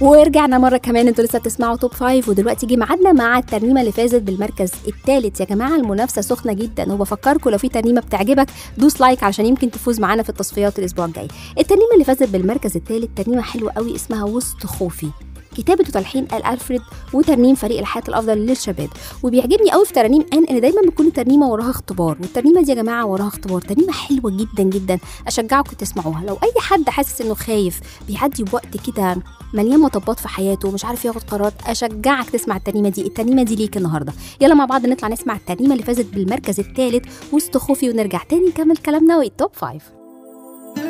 ورجعنا مره كمان انتوا لسه بتسمعوا توب فايف ودلوقتي جه ميعادنا مع الترنيمه اللي فازت بالمركز الثالث يا جماعه المنافسه سخنه جدا وبفكركم لو في ترنيمه بتعجبك دوس لايك عشان يمكن تفوز معانا في التصفيات الاسبوع الجاي الترنيمه اللي فازت بالمركز الثالث ترنيمه حلوه قوي اسمها وسط خوفي كتابة وتلحين آل ألفريد وترنيم فريق الحياة الأفضل للشباب وبيعجبني قوي في ترانيم آن إن دايما بتكون الترنيمة وراها اختبار والترنيمة دي يا جماعة وراها اختبار ترنيمة حلوة جدا جدا أشجعكم تسمعوها لو أي حد حاسس إنه خايف بيعدي بوقت كده مليان مطبات في حياته ومش عارف ياخد قرارات أشجعك تسمع الترنيمة دي الترنيمة دي ليك النهاردة يلا مع بعض نطلع نسمع الترنيمة اللي فازت بالمركز الثالث وسط خوفي ونرجع تاني نكمل كلامنا والتوب فايف